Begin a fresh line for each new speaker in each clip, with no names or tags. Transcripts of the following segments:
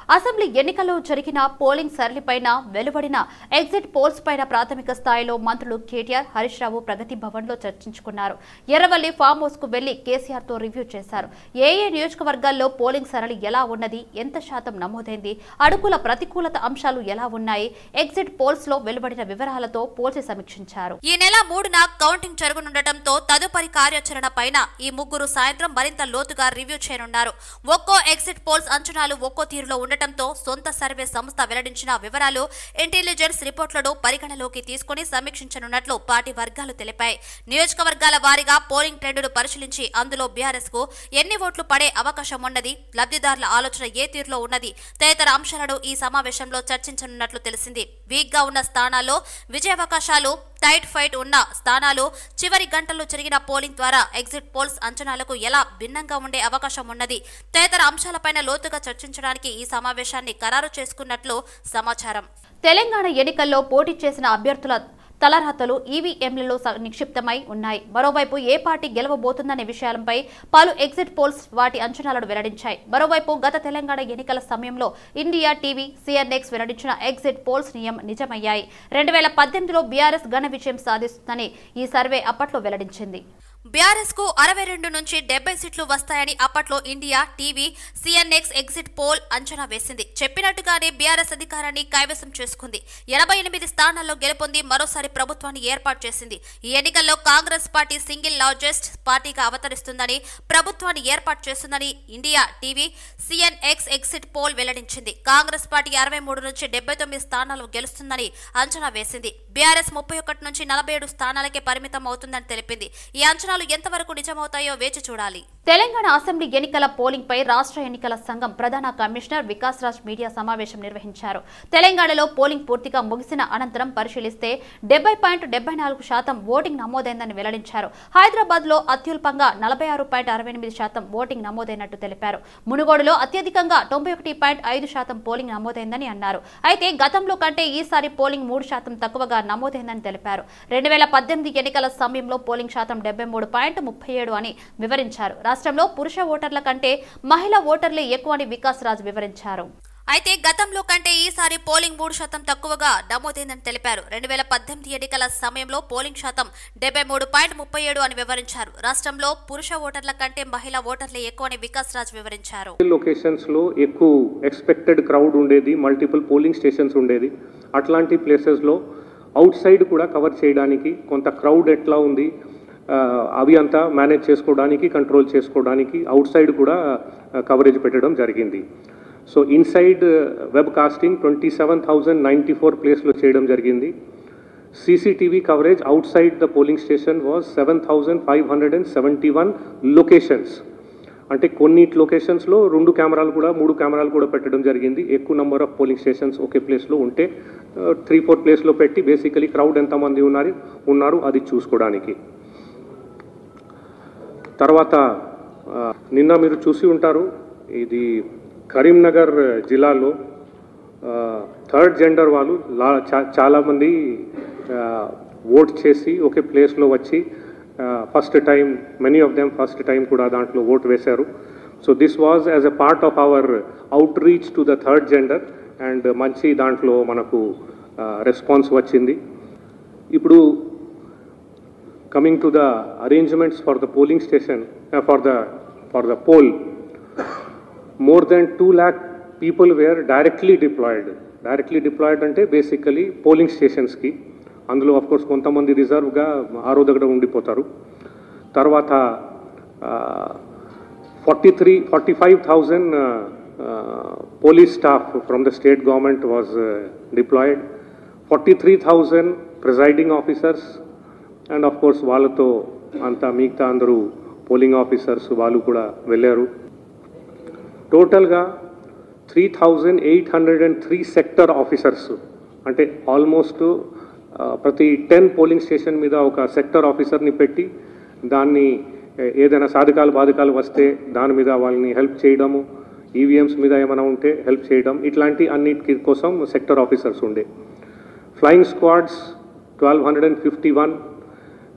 Assembly ఎన్నికల్లో జరిగిన polling సరళిపైన వెలువడిన ఎగ్జిట్ పోల్స్ పైన ప్రాథమిక స్థాయిలో మంత్రులు కేటీఆర్ హరీష్ రావు ప్రగతి భవన్ లో చర్చించుకున్నారు ఎర్రవల్లి ఫామ్ హౌస్ కు వెళ్లి కేసీఆర్ తో రివ్యూ చేశారు ఏ ఏ నియోజకవర్గాల్లో పోలింగ్ సరళి ఎలా ఉన్నది ఎంత శాతం నమోదైంది అడుగుల ప్రతికూలత అంశాలు ఎలా ఉన్నాయి ఎగ్జిట్ పోల్స్ లో వెలువడిన వివరాలతో పోల్చి సమీక్షించారు
ఈ నెల మూడున కౌంటింగ్ జరగనుండటంతో తదుపరి కార్యాచరణ పైన ఈ ముగ్గురు సాయంత్రం మరింత లోతుగా రివ్యూ చేయనున్నారు ఒక్కో ఎగ్జిట్ పోల్స్ అంచనాలు ఒక్కో తీరులో ఉండటంతో సొంత సర్వే సంస్థ వెల్లడించిన వివరాలు ఇంటెలిజెన్స్ రిపోర్టులను పరిగణలోకి తీసుకుని సమీక్షించనున్నట్లు పార్టీ వర్గాలు తెలిపాయి నియోజకవర్గాల వారీగా పోలింగ్ ట్రెండును పరిశీలించి అందులో బీఆర్ఎస్ కు ఎన్ని ఓట్లు పడే అవకాశం ఉన్నది లబ్ధిదారుల ఆలోచన ఏ తీరులో ఉన్నది తదితర అంశాలను ఈ సమావేశంలో చర్చించనున్నట్లు తెలిసింది వీక్ గా ఉన్న స్థానాల్లో విజయావకాశాలు టైట్ ఫైట్ ఉన్న స్థానాలు చివరి గంటల్లో జరిగిన పోలింగ్ ద్వారా ఎగ్జిట్ పోల్స్ అంచనాలకు ఎలా భిన్నంగా ఉండే అవకాశం ఉన్నది తదితర అంశాలపైన లోతుగా చర్చించడానికి ఈ సమావేశాన్ని ఖరారు చేసుకున్నట్లు సమాచారం
తెలంగాణ ఎన్నికల్లో పోటీ చేసిన అభ్యర్థుల తలరాతలు ఈవీఎంలలో స- నిక్షిప్తమై ఉన్నాయి మరోవైపు ఏ పార్టీ గెలవబోతుందనే విషయాలపై పలు ఎగ్జిట్ పోల్స్ వాటి అంచనాలను వెల్లడించాయి మరోవైపు గత తెలంగాణ ఎన్నికల సమయంలో ఇండియా టీవీ సిఎన్ఎక్స్ వెల్లడించిన ఎగ్జిట్ పోల్స్ నియం నిజమయ్యాయి రెండు వేల పద్దెనిమిదిలో బీఆర్ఎస్ ఘన విజయం సాధిస్తుందని ఈ సర్వే అప్పట్లో వెల్లడించింది
బీఆర్ఎస్ కు అరవై రెండు నుంచి డెబ్బై సీట్లు వస్తాయని అప్పట్లో India TV CNX exit poll అంచనా వేసింది చెప్పినట్టుగానే బీఆర్ఎస్ అధికారాన్ని కైవసం చేసుకుంది ఎనభై ఎనిమిది స్థానాల్లో గెలుపొంది మరోసారి ప్రభుత్వాన్ని ఏర్పాటు చేసింది ఈ ఎన్నికల్లో కాంగ్రెస్ పార్టీ సింగిల్ లార్జెస్ట్ పార్టీగా అవతరిస్తుందని ప్రభుత్వాన్ని ఏర్పాటు చేస్తుందని India TV CNX exit poll వెల్లడించింది కాంగ్రెస్ పార్టీ అరవై మూడు నుంచి డెబ్బై తొమ్మిది స్థానాలు గెలుస్తుందని అంచనా వేసింది బీఆర్ఎస్ ముప్పై ఒకటి నుంచి నలభై ఏడు స్థానాలకే పరిమితం అవుతుందని తెలిపింది ఈ అంచనాలు ఎంతవరకు నిజమవుతాయో వేచి చూడాలి
తెలంగాణ అసెంబ్లీ ఎన్నికల పోలింగ్ పై రాష్ట్ర ఎన్నికల సంఘం ప్రధాన కమిషనర్ వికాస్ రాజ్ మీడియా సమావేశం నిర్వహించారు తెలంగాణలో పోలింగ్ పూర్తిగా ముగిసిన అనంతరం పరిశీలిస్తే డెబ్బై పాయింట్ డెబ్బై నాలుగు శాతం ఓటింగ్ నమోదైందని వెల్లడించారు హైదరాబాద్ లో అత్యల్పంగా నలభై ఆరు పాయింట్ అరవై ఎనిమిది శాతం ఓటింగ్ నమోదైనట్టు తెలిపారు మునుగోడులో అత్యధికంగా తొంభై ఒకటి పాయింట్ ఐదు శాతం పోలింగ్ నమోదైందని అన్నారు అయితే గతంలో కంటే ఈసారి పోలింగ్ మూడు శాతం తక్కువగా నమోదైందని తెలిపారు రెండు వేల పద్దెనిమిది ఎన్నికల సమయంలో పోలింగ్ శాతం డెబ్బై మూడు పాయింట్ ముప్పై ఏడు అని వివరించారు రాష్ట్రంలో పురుష ఓటర్ల కంటే మహిళా ఓటర్లే ఎక్కువ అని వికాస్ రాజ్ వివరించారు
అయితే గతంలో కంటే ఈసారి పోలింగ్ మూడు శాతం తక్కువగా నమోదైందని తెలిపారు రెండు వేల పద్దెనిమిది ఎన్నికల సమయంలో పోలింగ్ శాతం డెబ్బై మూడు పాయింట్ ముప్పై ఏడు అని వివరించారు రాష్ట్రంలో పురుష ఓటర్ల కంటే మహిళా ఓటర్లే ఎక్కువ అని వికాస్ రాజ్ వివరించారు
లొకేషన్స్లో ఎక్కువ ఎక్స్పెక్టెడ్ క్రౌడ్ ఉండేది మల్టిపుల్ పోలింగ్ స్టేషన్స్ ఉండేది అట్లాంటి ప్లేసెస్లో అవుట్ సైడ్ కూడా కవర్ చేయడానికి కొంత క్రౌడ్ ఎట్లా ఉంది ఆ, అవి అంతా మేనేజ్ చేసుకోవడానికి కంట్రోల్ చేసుకోవడానికి అవుట్ సైడ్ కూడా కవరేజ్ పెట్టడం జరిగింది so inside web casting twenty seven thousand ninety four ప్లేస్లో చేయడం జరిగింది CCTV coverage outside the polling station was seven thousand five hundred and seventy one locations అంటే కొన్ని లొకేషన్స్లో రెండు కెమెరాలు కూడా మూడు కెమెరాలు కూడా పెట్టడం జరిగింది ఎక్కువ నెంబర్ ఆఫ్ పోలింగ్ స్టేషన్స్ ఒకే ప్లేస్లో ఉంటే త్రీ ఫోర్ ప్లేస్లో పెట్టి బేసికలీ క్రౌడ్ ఎంతమంది ఉన్నారు ఉన్నారు అది చూసుకోవడానికి తర్వాత ఆ, నిన్న మీరు చూసి ఉంటారు ఇది కరీంనగర్ జిల్లాలో థర్డ్ జెండర్ వాళ్ళు లా చా- చాలామంది ఓట్ చేసి ఒకే ప్లేస్లో వచ్చి first time many of them first time కూడా దాంట్లో ఓట్ వేశారు so this was as a part of our outreach to the third gender and మంచి దాంట్లో మనకు రెస్పాన్స్ వచ్చింది ఇప్పుడు coming to the arrangements for the polling station, uh, for the, for the poll, more than 2 lakh people were directly deployed. Directly deployed అంటే basically polling స్టేషన్స్కి అందులో of course కొంతమంది రిజర్వ్గా ఆరో దగ్గర ఉండిపోతారు తర్వాత forty three forty five thousand police staff from the state government was deployed forty three thousand presiding officers and of course వాళ్ళతో అంతా మిగతా అందరూ పోలింగ్ ఆఫీసర్స్ వాళ్ళు కూడా వెళ్ళారు టోటల్గా three thousand eight hundred and three sector officers అంటే almost ప్రతి టెన్ పోలింగ్ స్టేషన్ మీద ఒక సెక్టర్ ఆఫీసర్ని పెట్టి దాన్ని ఏ- ఏదైనా సాధకాలు బాధకాలు వస్తే దాని మీద వాళ్ళని హెల్ప్ చేయడము ఈవీఎంస్ మీద ఏమైనా ఉంటే హెల్ప్ చేయడం ఇట్లాంటి అన్నిటి కోసం సెక్టర్ ఆఫీసర్స్ ఉండే flying squads twelve hundred and fifty one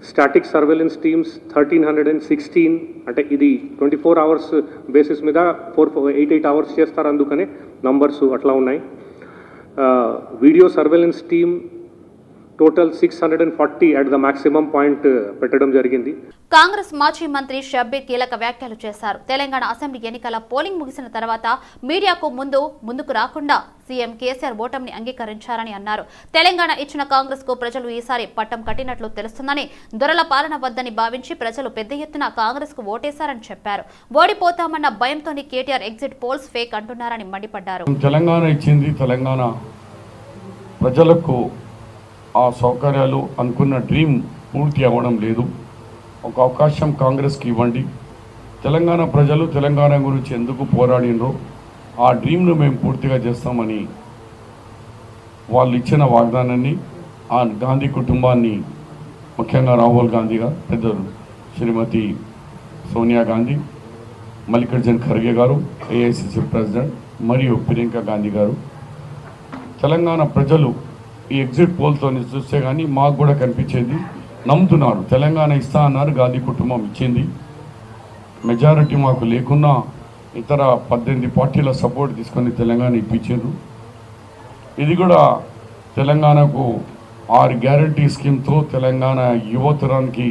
static surveillance teams thirteen hundred and sixteen అంటే ఇది ట్వంటీ ఫోర్ అవర్స్ బేసిస్ మీద ఫోర్ ఎయిట్ ఎయిట్ అవర్స్ చేస్తారు అందుకనే నంబర్స్ అట్లా ఉన్నాయి video surveillance team total six hundred and forty at the maximum point పెట్టడం జరిగింది
కాంగ్రెస్ మాజీ మంత్రి షబ్బీర్ కీలక వ్యాఖ్యలు చేశారు తెలంగాణ అసెంబ్లీ ఎన్నికల పోలింగ్ ముగిసిన తర్వాత మీడియాకు ముందు ముందుకు రాకుండా సీఎం కేసీఆర్ ఓటమిని అంగీకరించారని అన్నారు తెలంగాణ ఇచ్చిన కాంగ్రెస్ కు ప్రజలు ఈసారి పట్టం కట్టినట్లు తెలుస్తుందని దొరల పాలన వద్దని భావించి ప్రజలు పెద్ద ఎత్తున కాంగ్రెస్ కు ఓటేశారని చెప్పారు ఓడిపోతామన్న భయంతోని కేటీఆర్ ఎగ్జిట్ పోల్స్ ఫేక్ అంటున్నారని మండిపడ్డారు
తెలంగాణ ఇచ్చింది తెలంగాణ ప్రజలకు ఆ సౌకర్యాలు అనుకున్న డ్రీమ్ పూర్తి అవ్వడం లేదు ఒక అవకాశం కాంగ్రెస్కి ఇవ్వండి తెలంగాణ ప్రజలు తెలంగాణ గురించి ఎందుకు పోరాడినరో ఆ డ్రీమ్ను మేము పూర్తిగా చేస్తామని వాళ్ళు ఇచ్చిన వాగ్దానాన్ని ఆ గాంధీ కుటుంబాన్ని ముఖ్యంగా రాహుల్ గాంధీ గారు పెద్దలు శ్రీమతి సోనియా గాంధీ మల్లికార్జున్ ఖర్గే గారు ఏఐసిసి ప్రెసిడెంట్ మరియు ప్రియాంక గాంధీ గారు తెలంగాణ ప్రజలు ఈ ఎగ్జిట్ పోల్తో చూస్తే కానీ మాకు కూడా కనిపించేది నమ్ముతున్నారు తెలంగాణ ఇస్తా అన్నారు గాంధీ కుటుంబం ఇచ్చింది మెజారిటీ మాకు లేకున్నా ఇతర పద్దెనిమిది పార్టీల సపోర్ట్ తీసుకొని తెలంగాణ ఇప్పించారు ఇది కూడా తెలంగాణకు ఆరు గ్యారంటీ స్కీమ్తో తెలంగాణ యువతరానికి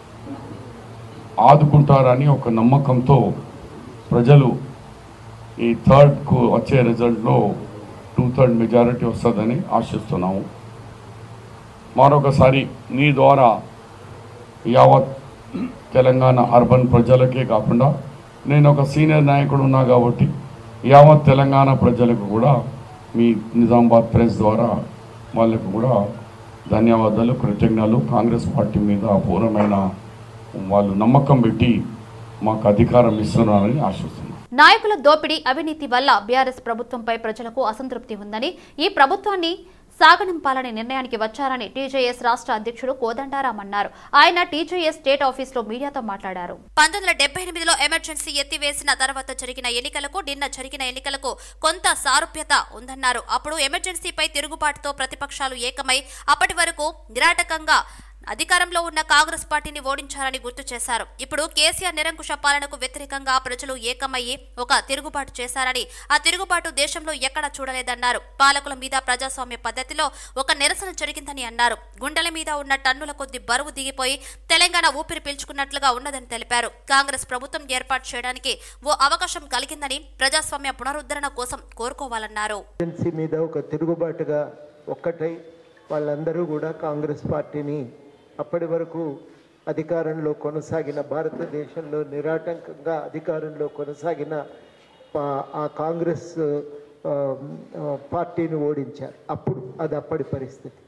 ఆదుకుంటారని ఒక నమ్మకంతో ప్రజలు ఈ థర్డ్కు వచ్చే రిజల్ట్లో టూ థర్డ్ మెజారిటీ వస్తుందని ఆశిస్తున్నాము మరొకసారి నీ ద్వారా యావత్ తెలంగాణ అర్బన్ ప్రజలకే కాకుండా నేను ఒక సీనియర్ నాయకుడు ఉన్నా కాబట్టి యావత్ తెలంగాణ ప్రజలకు కూడా మీ నిజామాబాద్ ప్రెస్ ద్వారా వాళ్ళకు కూడా ధన్యవాదాలు కృతజ్ఞతలు కాంగ్రెస్ పార్టీ మీద అపూర్వమైన వాళ్ళు నమ్మకం పెట్టి మాకు అధికారం ఇస్తున్నారని ఆశిస్తున్నాను
నాయకుల దోపిడీ అవినీతి వల్ల బీఆర్ఎస్ ప్రభుత్వంపై ప్రజలకు అసంతృప్తి ఉందని ఈ ప్రభుత్వాన్ని సాగనింపాలనే నిర్ణయానికి వచ్చారని టీజేఎస్ రాష్ట్ర అధ్యక్షుడు కోదండారాం అన్నారు ఆయన టీజేఎస్ స్టేట్ ఆఫీసులో మీడియాతో మాట్లాడారు
పంతొమ్మిది వందల డెబ్బై ఎనిమిదిలో ఎమర్జెన్సీ ఎత్తివేసిన తర్వాత జరిగిన ఎన్నికలకు నిన్న జరిగిన ఎన్నికలకు కొంత సారూప్యత ఉందన్నారు అప్పుడు ఎమర్జెన్సీపై తిరుగుబాటుతో ప్రతిపక్షాలు ఏకమై అప్పటి వరకు నిరాటకంగా అధికారంలో ఉన్న కాంగ్రెస్ పార్టీని ఓడించారని గుర్తు చేశారు ఇప్పుడు కేసీఆర్ నిరంకుశ పాలనకు వ్యతిరేకంగా ప్రజలు ఏకమయ్యి ఒక తిరుగుబాటు చేశారని ఆ తిరుగుబాటు దేశంలో ఎక్కడా చూడలేదన్నారు పాలకుల మీద ప్రజాస్వామ్య పద్ధతిలో ఒక నిరసన జరిగిందని అన్నారు గుండెల మీద ఉన్న టన్నుల కొద్ది బరువు దిగిపోయి తెలంగాణ ఊపిరి పీల్చుకున్నట్లుగా ఉన్నదని తెలిపారు కాంగ్రెస్ ప్రభుత్వం ఏర్పాటు చేయడానికి ఓ అవకాశం కలిగిందని ప్రజాస్వామ్య పునరుద్ధరణ కోసం కోరుకోవాలన్నారు
ఏజెన్సీ మీద ఒక తిరుగుబాటుగా ఒక్కటై వాళ్ళందరూ కూడా కాంగ్రెస్ పార్టీని అప్పటి వరకు అధికారంలో కొనసాగిన భారతదేశంలో నిరాటంకంగా అధికారంలో కొనసాగిన పా- ఆ కాంగ్రెస్ ఆ, ఆ, పార్టీని ఓడించారు అప్పుడు అది అప్పటి పరిస్థితి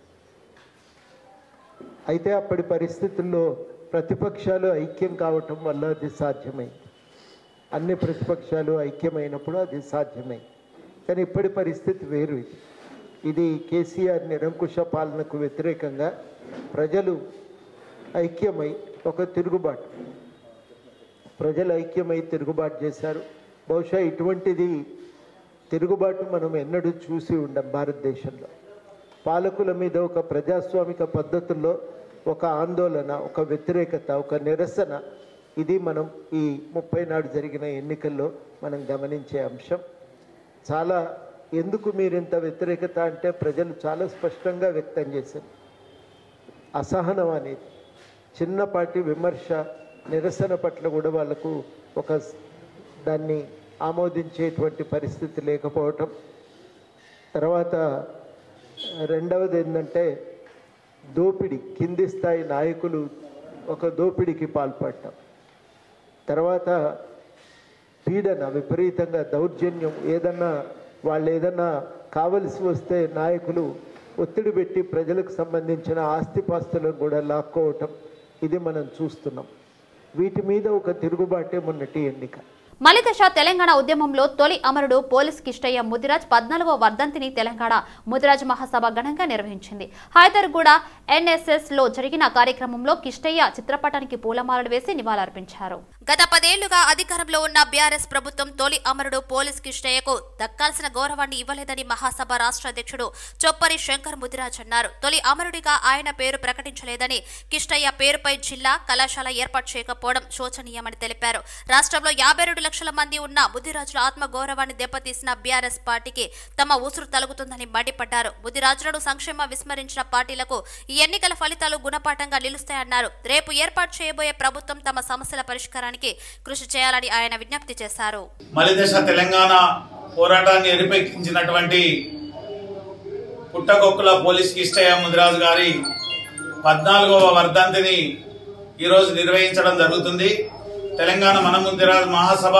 అయితే అప్పటి పరిస్థితుల్లో ప్రతిపక్షాలు ఐక్యం కావటం వల్ల అది సాధ్యమైంది అన్ని ప్రతిపక్షాలు ఐక్యమైనప్పుడు అది సాధ్యమైంది కానీ ఇప్పటి పరిస్థితి వేరు ఇది ఇది కేసీఆర్ నిరంకుశ పాలనకు వ్యతిరేకంగా ప్రజలు ఐక్యమై ఒక తిరుగుబాటు ప్రజలు ఐక్యమై తిరుగుబాటు చేశారు బహుశా ఇటువంటిది తిరుగుబాటు మనం ఎన్నడూ చూసి ఉండం భారతదేశంలో పాలకుల మీద ఒక ప్రజాస్వామిక పద్ధతుల్లో ఒక ఆందోళన ఒక వ్యతిరేకత ఒక నిరసన ఇది మనం ఈ ముప్పై నాడు జరిగిన ఎన్నికల్లో మనం గమనించే అంశం చాలా ఎందుకు మీరు ఇంత వ్యతిరేకత అంటే ప్రజలు చాలా స్పష్టంగా వ్యక్తం చేశారు అసహనం అనేది చిన్నపాటి విమర్శ నిరసన పట్ల కూడా వాళ్ళకు ఒక స్- దాన్ని ఆమోదించేటువంటి పరిస్థితి లేకపోవటం తర్వాత రెండవది ఏంటంటే దోపిడీ కింది స్థాయి నాయకులు ఒక దోపిడీకి పాల్పడటం తర్వాత పీడన విపరీతంగా దౌర్జన్యం ఏదన్నా వాళ్ళు ఏదన్నా కావలసి వస్తే నాయకులు ఒత్తిడి పెట్టి ప్రజలకు సంబంధించిన ఆస్తిపాస్తులను కూడా లాక్కోవటం ఇది మనం చూస్తున్నాం వీటి మీద ఒక తిరుగుబాటే మొన్నటి ఎన్నిక
మలిదశ తెలంగాణ ఉద్యమంలో తొలి అమరుడు పోలీస్ కిష్టయ్య ముదిరాజ్ పద్నాలుగో వర్ధంతిని తెలంగాణ ముదిరాజ్ మహాసభ ఘనంగా నిర్వహించింది హైదర్గూడ ఎన్ఎస్ఎస్ లో జరిగిన కార్యక్రమంలో కిష్టయ్య చిత్రపటానికి పూలమాలలు వేసి నివాళులర్పించారు
గత పదేళ్లుగా అధికారంలో ఉన్న బీఆర్ఎస్ ప్రభుత్వం తొలి అమరుడు పోలీస్ కిష్టయ్యకు దక్కాల్సిన గౌరవాన్ని ఇవ్వలేదని మహాసభ రాష్ట్ర అధ్యక్షుడు చొప్పరి శంకర్ ముదిరాజ్ అన్నారు తొలి అమరుడిగా ఆయన పేరు ప్రకటించలేదని కిష్టయ్య పేరుపై జిల్లా కళాశాల ఏర్పాటు చేయకపోవడం శోచనీయమని తెలిపారు రాష్ట్రంలో యాభై రెండు లక్షల మంది ఉన్న బుద్ధిరాజుల ఆత్మ గౌరవాన్ని దెబ్బతీసిన బీఆర్ఎస్ పార్టీకి తమ ఉసురు తలుగుతుందని మండిపడ్డారు బుద్ధిరాజులను సంక్షేమ విస్మరించిన పార్టీలకు ఈ ఎన్నికల ఫలితాలు గుణపాఠంగా నిలుస్తాయన్నారు రేపు ఏర్పాటు చేయబోయే ప్రభుత్వం తమ సమస్యల పరిష్కారానికి కృషి చేయాలని ఆయన విజ్ఞప్తి చేశారు
మలిదశ తెలంగాణ పోరాటాన్ని ఎరిపెక్కించినటువంటి పుట్టగొక్కుల పోలీస్ కిష్టయ్య ముదిరాజు గారి పద్నాలుగవ వర్ధంతిని ఈరోజు నిర్వహించడం జరుగుతుంది తెలంగాణ మన ముదిరాజు మహాసభ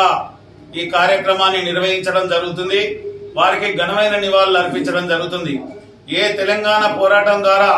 ఈ కార్యక్రమాన్ని నిర్వహించడం జరుగుతుంది వారికి ఘనమైన నివాళులు అర్పించడం జరుగుతుంది ఏ తెలంగాణ పోరాటం ద్వారా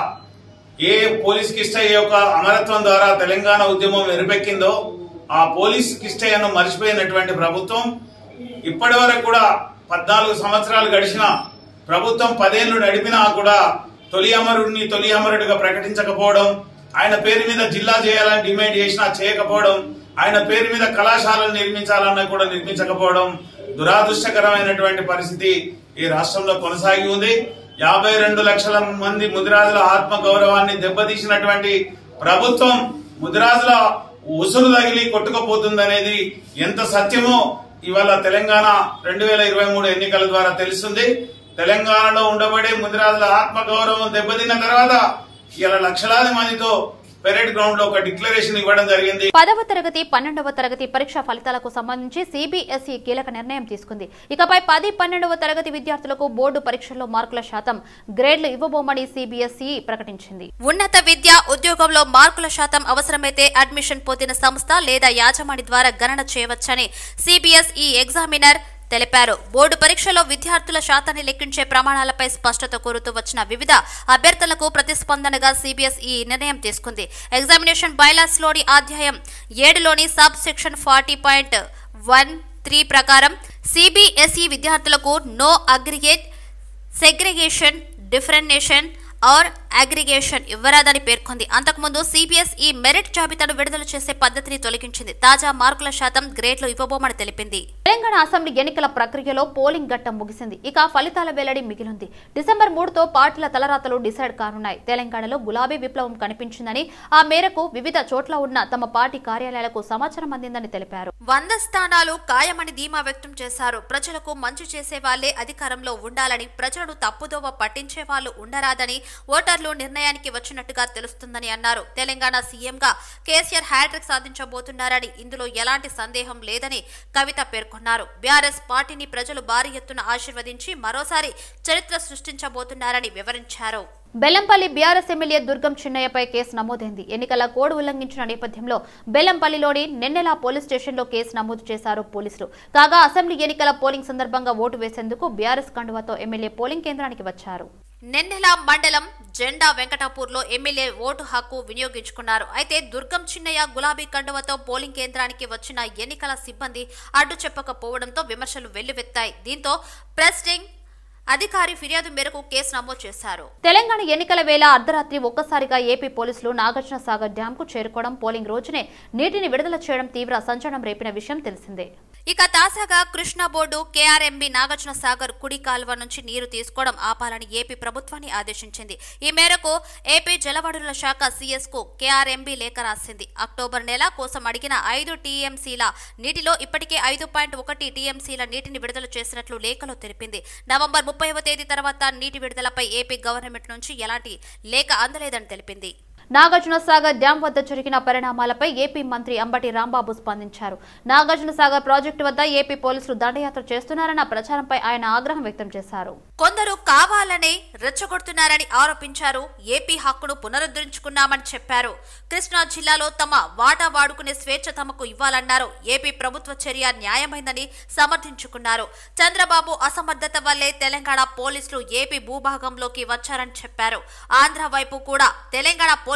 ఏ పోలీస్ కిష్టయ్య యొక్క అమరత్వం ద్వారా తెలంగాణ ఉద్యమం ఎరుపెక్కిందో ఆ పోలీస్ కిష్టయ్యను మర్చిపోయినటువంటి ప్రభుత్వం ఇప్పటి వరకు కూడా పద్నాలుగు సంవత్సరాలు గడిచిన ప్రభుత్వం పదేళ్లు నడిపినా కూడా తొలి అమరుడిని తొలి అమరుడిగా ప్రకటించకపోవడం ఆయన పేరు మీద జిల్లా చేయాలని డిమాండ్ చేసినా చేయకపోవడం ఆయన పేరు మీద కళాశాలలు నిర్మించాలన్నా కూడా నిర్మించకపోవడం దురాదృష్టకరమైనటువంటి పరిస్థితి ఈ రాష్ట్రంలో కొనసాగి ఉంది యాభై రెండు లక్షల మంది ముదిరాజుల ఆత్మ గౌరవాన్ని దెబ్బతీసినటువంటి ప్రభుత్వం ముదిరాజుల ఉసురు తగిలి కొట్టుకుపోతుందనేది ఎంత సత్యమో ఇవాళ తెలంగాణ రెండు వేల ఇరవై మూడు ఎన్నికల ద్వారా తెలుస్తుంది తెలంగాణలో ఉండబడే ముదిరాజుల ఆత్మ గౌరవం దెబ్బతిన్న తర్వాత ఇలా లక్షలాది మందితో పెరేడ్ గ్రౌండ్ లో ఒక డిక్లరేషన్ ఇవ్వడం జరిగింది
పదవ తరగతి పన్నెండవ తరగతి పరీక్ష ఫలితాలకు సంబంధించి సిబిఎస్ఈ కీలక నిర్ణయం తీసుకుంది ఇకపై పది పన్నెండవ తరగతి విద్యార్థులకు బోర్డు పరీక్షల్లో మార్కుల శాతం గ్రేడ్లు ఇవ్వబోమని సిబిఎస్ఈ ప్రకటించింది
ఉన్నత విద్య ఉద్యోగంలో మార్కుల శాతం అవసరమైతే అడ్మిషన్ పొందిన సంస్థ లేదా యాజమాని ద్వారా గణన చేయవచ్చని సిబిఎస్ఈ ఎగ్జామినర్ తెలిపారు బోర్డు పరీక్షలో విద్యార్థుల శాతాన్ని లెక్కించే ప్రమాణాలపై స్పష్టత కోరుతూ వచ్చిన వివిధ అభ్యర్థులకు ప్రతిస్పందనగా సిబిఎస్ ఈ నిర్ణయం తీసుకుంది ఎగ్జామినేషన్ బైలాస్ లోని అధ్యాయం ఏడులోని sub section forty point one three ప్రకారం సిబిఎస్ఈ విద్యార్థులకు no aggregate segregation differentiation or aggregation ఇవ్వరాదని పేర్కొంది అంతకుముందు సిబిఎస్ఈ మెరిట్ జాబితాను విడుదల చేసే పద్ధతిని తొలగించింది తాజా మార్కుల శాతం గ్రేడ్లు ఇవ్వబోమని తెలిపింది
తెలంగాణ అసెంబ్లీ ఎన్నికల ప్రక్రియలో పోలింగ్ ఘట్టం ముగిసింది ఇక ఫలితాల వెల్లడి మిగిలింది డిసెంబర్ మూడుతో పార్టీల తలరాతలు డిసైడ్ కానున్నాయి తెలంగాణలో గులాబీ విప్లవం కనిపించిందని ఆ మేరకు వివిధ చోట్ల ఉన్న తమ పార్టీ కార్యాలయాలకు సమాచారం అందిందని తెలిపారు
వంద స్థానాలు ఖాయమని ధీమా వ్యక్తం చేశారు ప్రజలకు మంచి చేసే వాళ్లే అధికారంలో ఉండాలని ప్రజలను తప్పుదోవ పట్టించే వాళ్ళు ఉండరాదని ఓటర్లు నిర్ణయానికి వచ్చినట్టుగా తెలుస్తుందని అన్నారు తెలంగాణ సీఎంగా కేసీఆర్ హ్యాట్రిక్ సాధించబోతున్నారని ఇందులో ఎలాంటి సందేహం లేదని కవిత పేర్కొన్నారు బీఆర్ఎస్ పార్టీని ప్రజలు భారీ ఎత్తున ఆశీర్వదించి మరోసారి చరిత్ర సృష్టించబోతున్నారని వివరించారు
బెల్లంపల్లి బీఆర్ఎస్ ఎమ్మెల్యే దుర్గం చిన్నయ్యపై కేసు నమోదైంది ఎన్నికల కోడ్ ఉల్లంఘించిన నేపథ్యంలో బెల్లంపల్లిలోని నెన్నెల పోలీస్ స్టేషన్లో కేసు నమోదు చేశారు పోలీసులు కాగా అసెంబ్లీ ఎన్నికల పోలింగ్ సందర్భంగా ఓటు వేసేందుకు బీఆర్ఎస్ కండువాతో ఎమ్మెల్యే పోలింగ్ కేంద్రానికి వచ్చారు
నెన్నెల మండలం జెండా వెంకటాపూర్లో ఎమ్మెల్యే ఓటు హక్కు వినియోగించుకున్నారు అయితే దుర్గం చిన్నయ్య గులాబీ కండువతో పోలింగ్ కేంద్రానికి వచ్చిన ఎన్నికల సిబ్బంది అడ్డు చెప్పకపోవడంతో విమర్శలు వెల్లువెత్తాయి దీంతో ప్రెసిడింగ్ అధికారి ఫిర్యాదు మేరకు కేసు నమోదు చేశారు
తెలంగాణ ఎన్నికల వేళ అర్ధరాత్రి ఒక్కసారిగా ఏపీ పోలీసులు నాగార్జున సాగర్ డ్యాం కు చేరుకోవడం పోలింగ్ రోజునే నీటిని విడుదల చేయడం తీవ్ర సంచలనం రేపిన విషయం తెలిసిందే
ఇక తాజాగా కృష్ణా బోర్డు కేఆర్ఎంబి నాగార్జున సాగర్ కుడి కాలువ నుంచి నీరు తీసుకోవడం ఆపాలని ఏపీ ప్రభుత్వాన్ని ఆదేశించింది ఈ మేరకు ఏపీ జలవనరుల శాఖ సీఎస్ కు కేఆర్ఎంబి లేఖ రాసింది అక్టోబర్ నెల కోసం అడిగిన ఐదు టీఎంసీల నీటిలో ఇప్పటికే ఐదు పాయింట్ ఒకటి టీఎంసీల నీటిని విడుదల చేసినట్లు లేఖలో తెలిపింది నవంబర్ ముప్పైవ తేదీ తర్వాత నీటి విడుదలపై ఏపీ గవర్నమెంట్ నుంచి ఎలాంటి లేఖ అందలేదని తెలిపింది
నాగార్జున సాగర్ డ్యాం వద్ద జరిగిన పరిణామాలపై ఏపీ మంత్రి అంబటి రాంబాబు స్పందించారు నాగార్జున సాగర్ ప్రాజెక్టు వద్ద ఏపీ పోలీసులు దండయాత్ర చేస్తున్నారన్న ప్రచారంపై ఆయన ఆగ్రహం వ్యక్తం చేశారు
కొందరు కావాలనే రెచ్చగొడుతున్నారని ఆరోపించారు ఏపీ హక్కును పునరుద్ధరించుకున్నామని చెప్పారు కృష్ణా జిల్లాలో తమ వాటా వాడుకునే స్వేచ్ఛ తమకు ఇవ్వాలన్నారు ఏపీ ప్రభుత్వ చర్య న్యాయమైందని సమర్థించుకున్నారు చంద్రబాబు అసమర్థత వల్లే తెలంగాణ పోలీసులు ఏపీ భూభాగంలోకి వచ్చారని చెప్పారు ఆంధ్ర వైపు కూడా తెలంగాణ పోలీసులు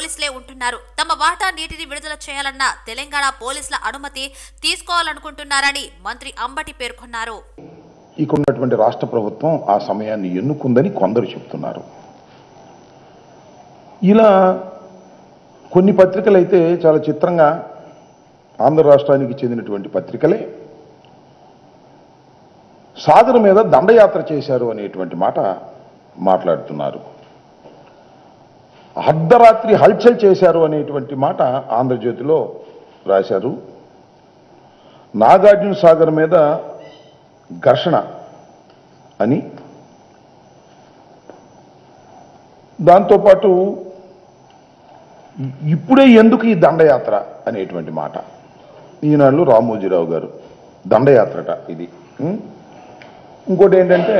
పోలీసులే ఉంటున్నారు తమ వాటా నీటిని విడుదల చేయాలన్న తెలంగాణ పోలీసుల అనుమతి తీసుకోవాలనుకుంటున్నారని మంత్రి అంబటి పేర్కొన్నారు
ఇక ఉన్నటువంటి రాష్ట్ర ప్రభుత్వం ఆ సమయాన్ని ఎన్నుకుందని కొందరు చెప్తున్నారు ఇలా కొన్ని పత్రికలు అయితే చాలా చిత్రంగా ఆంధ్ర రాష్ట్రానికి చెందినటువంటి పత్రికలే సాగర్ మీద దండయాత్ర చేశారు అనేటువంటి మాట మాట్లాడుతున్నారు అర్ధరాత్రి హల్చల్ చేశారు అనేటువంటి మాట ఆంధ్రజ్యోతిలో రాశారు నాగార్జున సాగర్ మీద ఘర్షణ అని దాంతోపాటు ఇప్పుడే ఎందుకు ఈ దండయాత్ర అనేటువంటి మాట ఈనాళ్ళు రామోజీరావు గారు దండయాత్రట ఇది ఉం? ఇంకోటి ఏంటంటే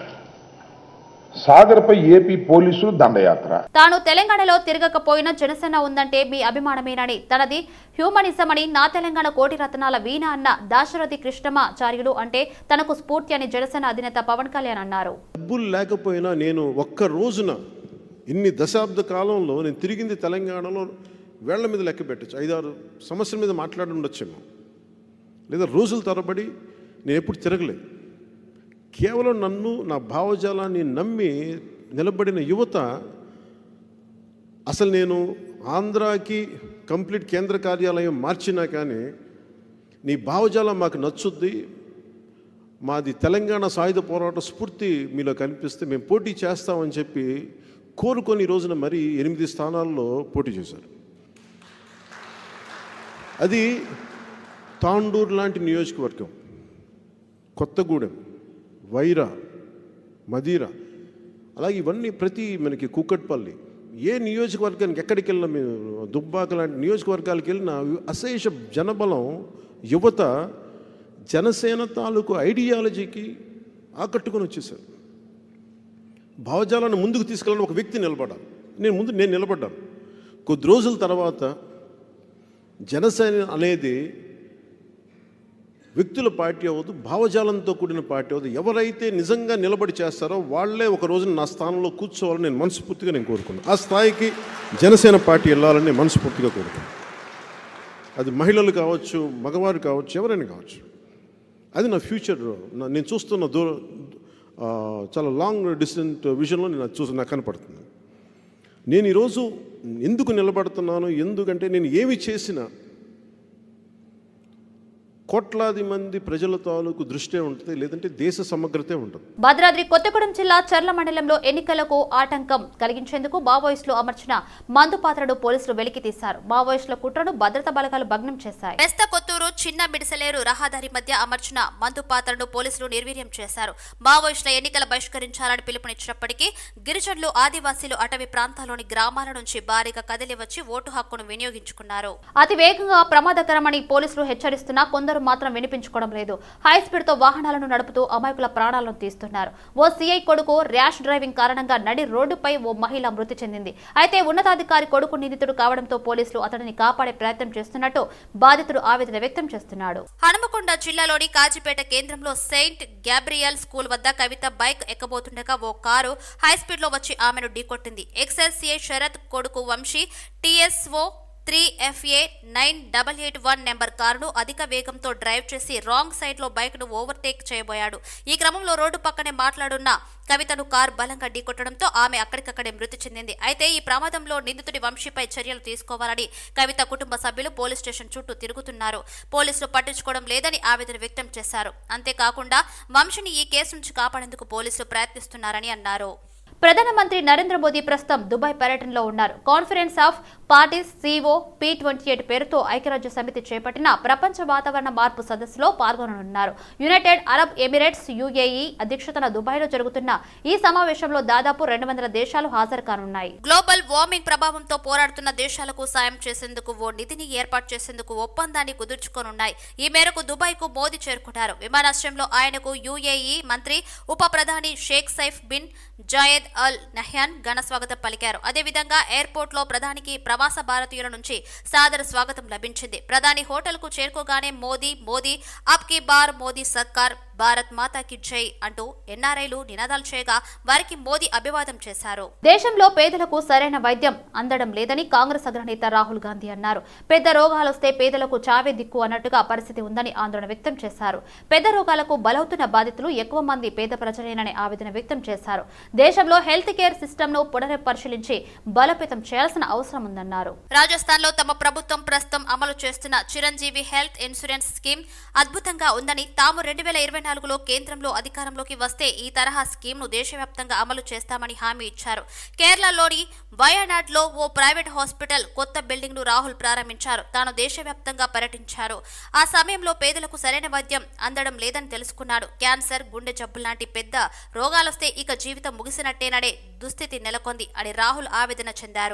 సాగర్పై ఏపీ పోలీసులు దండయాత్ర
తాను తెలంగాణలో తిరగకపోయినా జనసేన ఉందంటే మీ అభిమానమేనని తనది హ్యూమనిజం అని నా తెలంగాణ కోటి రత్నాల వీణ అన్న దాశరథి కృష్ణమాచార్యులు అంటే తనకు స్ఫూర్తి అని జనసేన అధినేత పవన్ కళ్యాణ్ అన్నారు
డబ్బులు లేకపోయినా నేను ఒక్క రోజున ఇన్ని దశాబ్ద కాలంలో నేను తిరిగింది తెలంగాణలో వేళ్ల మీద లెక్క పెట్టచ్చు ఐదారు సమస్యల మీద మాట్లాడి ఉండొచ్చేమో లేదా రోజుల తరబడి నేను ఎప్పుడు తిరగలేదు కేవలం నన్ను నా భావజాలాన్ని నమ్మి నిలబడిన యువత అసలు నేను ఆంధ్రాకి కంప్లీట్ కేంద్ర కార్యాలయం మార్చినా కానీ నీ భావజాలం మాకు నచ్చుద్ది మాది తెలంగాణ సాయుధ పోరాట స్ఫూర్తి మీలో కనిపిస్తే మేము పోటీ చేస్తామని చెప్పి కోరుకొని ఈ రోజున మరి ఎనిమిది స్థానాల్లో పోటీ చేశారు అది తాండూరు లాంటి నియోజకవర్గం కొత్తగూడెం వైరా మదీరా అలాగే ఇవన్నీ ప్రతి మనకి కూకట్పల్లి ఏ నియోజకవర్గానికి ఎక్కడికి వెళ్ళినా మేము దుబ్బాక లాంటి నియోజకవర్గాలకు వెళ్ళినా అశేష జనబలం యువత జనసేన తాలూకు ఐడియాలజీకి ఆకట్టుకొని వచ్చేసారు భావజాలను ముందుకు తీసుకెళ్ళిన ఒక వ్యక్తి నిలబడాలి నేను ముందు నేను నిలబడ్డాను కొద్ది రోజుల తర్వాత జనసేన అనేది వ్యక్తుల పార్టీ అవ్వదు భావజాలంతో కూడిన పార్టీ అవ్వదు ఎవరైతే నిజంగా నిలబడి చేస్తారో వాళ్ళే ఒక రోజున నా స్థానంలో కూర్చోవాలని నేను మనస్ఫూర్తిగా నేను కోరుకున్నాను ఆ స్థాయికి జనసేన పార్టీ వెళ్ళాలని నేను మనస్ఫూర్తిగా కోరుకున్నాను అది మహిళలు కావచ్చు మగవారు కావచ్చు ఎవరైనా కావచ్చు అది నా ఫ్యూచర్ నా- నేను చూస్తున్న దూర ఆ, చాలా లాంగ్ డిస్టెంట్ విజన్లో నేను అది చూసి నాకు కనపడుతుంది నేను ఈరోజు ఎందుకు నిలబడుతున్నాను ఎందుకంటే నేను ఏమి చేసినా కోట్లాది మంది ప్రజల తాలూకు దృష్టే ఉంటుంది లేదంటే దేశ సమగ్రతే ఉంటుంది
భద్రాద్రి కొత్తగూడెం జిల్లా చర్ల మండలంలో ఎన్నికలకు ఆటంకం కలిగించేందుకు మావోయిస్టులు అమర్చిన మందు పాత్రను పోలీసులు వెలికి తీశారు మావోయిస్టుల కుట్రను భద్రతా బలగాలు భగ్నం చేశాయి
బెస్త కొత్తూరు చిన్న మిడిసలేరు రహదారి మధ్య అమర్చిన మందు పాత్రను పోలీసులు నిర్వీర్యం చేశారు మావోయిస్టుల ఎన్నికలు బహిష్కరించాలని పిలుపునిచ్చినప్పటికీ గిరిజనులు ఆదివాసీలు అటవీ ప్రాంతాల్లోని గ్రామాల నుంచి భారీగా కదిలి వచ్చి ఓటు హక్కును వినియోగించుకున్నారు
అతి వేగంగా ప్రమాదకరమని పోలీసులు హెచ్చరిస్తున్నా కొందరు మాత్రం వినిపించుకోవడం లేదు హై స్పీడ్ తో వాహనాలను నడుపుతూ అమాయకుల ప్రాణాలను తీస్తున్నారు ఓ సీఐ కొడుకు ర్యాష్ డ్రైవింగ్ కారణంగా నడి రోడ్డుపై ఓ మహిళ మృతి చెందింది అయితే ఉన్నతాధికారి కొడుకు నిందితుడు కావడంతో పోలీసులు అతడిని కాపాడే ప్రయత్నం చేస్తున్నట్టు బాధితుడు ఆవేదన వ్యక్తం చేస్తున్నాడు
హనుమకొండ జిల్లాలోని కాజీపేట కేంద్రంలో సెయింట్ గ్యాబ్రియల్ స్కూల్ వద్ద కవిత బైక్ ఎక్కబోతుండగా ఓ కారు హై స్పీడ్ లో వచ్చి ఆమెను ఢీకొట్టింది ఎక్సైజ్ సిఐ శరత్ కొడుకు Vamshi TSO three FA nine double eight one number కారును అధిక వేగంతో డ్రైవ్ చేసి రాంగ్ సైడ్ లో బైక్ ను ఓవర్టేక్ చేయబోయాడు ఈ క్రమంలో రోడ్డు పక్కనే మాట్లాడున్న కవితను కారు బలంగా ఢీకొట్టడంతో ఆమె అక్కడికక్కడే మృతి చెందింది అయితే ఈ ప్రమాదంలో నిందితుడి వంశీపై చర్యలు తీసుకోవాలని కవిత కుటుంబ సభ్యులు పోలీస్ స్టేషన్ చుట్టూ తిరుగుతున్నారు పోలీసులు పట్టించుకోవడం లేదని ఆవేదన వ్యక్తం చేశారు అంతేకాకుండా వంశీని ఈ కేసు నుంచి కాపాడేందుకు పోలీసులు ప్రయత్నిస్తున్నారని అన్నారు
ప్రధానమంత్రి నరేంద్ర మోదీ ప్రస్తుతం దుబాయ్ పర్యటనలో ఉన్నారు conference of parties CO P twenty eight పేరుతో ఐక్యరాజ్య సమితి చేపట్టిన ప్రపంచ వాతావరణ మార్పు సదస్సులో పాల్గొననున్నారు యునైటెడ్ అరబ్ ఎమిరేట్స్ యుఏఈ అధ్యక్షతన దుబాయ్లో జరుగుతున్న ఈ సమావేశంలో దాదాపు రెండు వందల దేశాలు హాజరు కానున్నాయి
గ్లోబల్ వార్మింగ్ ప్రభావంతో పోరాడుతున్న దేశాలకు సాయం చేసేందుకు ఓ నిధిని ఏర్పాటు చేసేందుకు ఒప్పందాన్ని కుదుర్చుకోనున్నాయి ఈ మేరకు దుబాయ్ కు మోదీ చేరుకున్నారు విమానాశ్రయంలో ఆయనకు యుఏఈ మంత్రి ఉప ప్రధాని Sheikh Saif bin Zayed Al Nahyan ఘన స్వాగతం పలికారు అదేవిధంగా ఎయిర్పోర్ట్ లో ప్రధానికి ప్రవాస భారతీయుల నుంచి సాదర స్వాగతం లభించింది ప్రధాని హోటల్ కు చేరుకోగానే మోదీ మోదీ అప్ కి బార్ మోదీ సర్కార్ భారత్ మాతాకి జై అంటూ ఎన్ఆర్ఐలు నినాదాలు చేయగా వారికి మోదీ అభివాదం చేశారు
దేశంలో పేదలకు సరైన వైద్యం అందడం లేదని కాంగ్రెస్ అగ్రనేత రాహుల్ గాంధీ అన్నారు పెద్ద రోగాలొస్తే పేదలకు చావే దిక్కు అన్నట్టుగా పరిస్థితి ఉందని ఆందోళన వ్యక్తం చేశారు పెద్ద రోగాలకు బలవుతున్న బాధితులు ఎక్కువ మంది పేద ప్రజలేనని ఆవేదన వ్యక్తం చేశారు దేశంలో హెల్త్ కేర్ సిస్టమ్ ను పునఃపరిశీలించి బలోపేతం చేయాల్సిన అవసరం ఉందన్నారు
రాజస్థాన్ లో తమ ప్రభుత్వం ప్రస్తుతం అమలు చేస్తున్న చిరంజీవి హెల్త్ ఇన్సూరెన్స్ స్కీమ్ అద్భుతంగా ఉందని తాము రెండు వేల ఇరవై నాలుగులో కేంద్రంలో అధికారంలోకి వస్తే ఈ తరహా స్కీమ్ ను దేశవ్యాప్తంగా అమలు చేస్తామని హామీ ఇచ్చారు కేరళలోని వయనాడ్ లో ఓ ప్రైవేట్ హాస్పిటల్ కొత్త బిల్డింగ్ ను రాహుల్ ప్రారంభించారు తాను దేశవ్యాప్తంగా పర్యటించారు ఆ సమయంలో పేదలకు సరైన వైద్యం అందడం లేదని తెలుసుకున్నాడు క్యాన్సర్ గుండె జబ్బు లాంటి పెద్ద రోగాలొస్తే ఇక జీవితం ముగిసినట్టేననే దుస్థితి నెలకొంది అని రాహుల్ ఆవేదన చెందారు